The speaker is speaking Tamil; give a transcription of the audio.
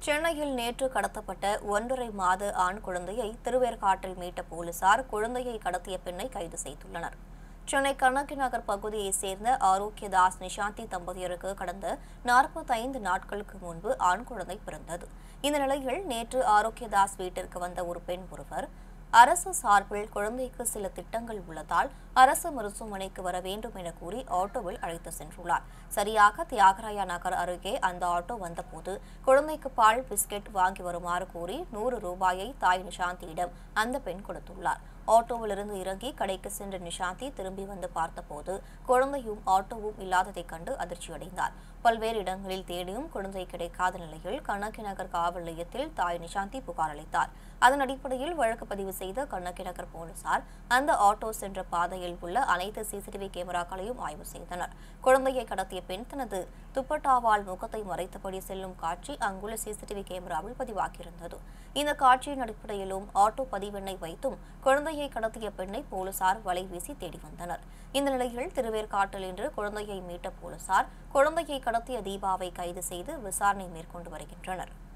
சென்னையில் நேற்று கடத்தப்பட்ட ஒன்றரை மாத ஆண் குழந்தையை திருவேற்காட்டில் மீட்ட போலீசார் குழந்தையை கடத்திய பெண்ணை கைது செய்துள்ளனர் சென்னை கண்ணகி நகர் பகுதியைச் சேர்ந்த ஆரோக்கியதாஸ் நிஷாந்தி தம்பதியருக்கு கடந்த நாற்பத்தைந்து நாட்களுக்கு முன்பு ஆண் குழந்தை பிறந்தது இந்த நிலையில் நேற்று ஆரோக்கியதாஸ் வீட்டிற்கு வந்த ஒரு பெண் ஒருவர் அரசு சார்பில் குழந்தைக்கு சில திட்டங்கள் உள்ளதால் அரசு மருத்துவமனைக்கு வர வேண்டும் என கூறி ஆட்டோவில் அழைத்து சென்றுள்ளார் சரியாக தியாகராயா நகர் அருகே அந்த ஆட்டோ வந்தபோது குழந்தைக்கு பால் பிஸ்கெட் வாங்கி வருமாறு கூறி நூறு ரூபாயை தாய் நிஷாந்தியிடம் அந்த பெண் கொடுத்துள்ளார் ஆட்டோவிலிருந்து இறங்கி கடைக்கு சென்ற நிஷாந்தி திரும்பி வந்து பார்த்தபோது குழந்தையும் ஆட்டோவும் இல்லாததைக் கண்டு அதிர்ச்சியடைந்தார் பல்வேறு இடங்களில் தேடியும் குழந்தை கிடைக்காத நிலையில் கண்ணகி நகர் காவல் நிலையத்தில் தாய் நிஷாந்தி புகார் அளித்தார் அதன் அடிப்படையில் வழக்கு பதிவு செய்த கண்ணகி நகர் போலீசார் அந்த ஆட்டோ சென்ற பாதையில் உள்ள அனைத்து சிசிடிவி கேமராக்களையும் ஆய்வு செய்தனர் குழந்தையை கடத்திய பெண் தனது துப்பட்டாவால் முகத்தை மறைத்தபடி செல்லும் காட்சி அங்குள்ள சிசிடிவி கேமராவில் பதிவாகியிருந்தது இந்த காட்சியின் அடிப்படையிலும் ஆட்டோ பதிவெண்ணை வைத்தும் குழந்தையை கடத்திய பெண்ணை போலீசார் வலை வீசி தேடி வந்தனர் இந்த நிலையில் திருவேற்காட்டில் இன்று குழந்தையை மீட்ட போலீசார் குழந்தையை கடத்திய தீபாவை கைது செய்து விசாரணை மேற்கொண்டு வருகின்றனர்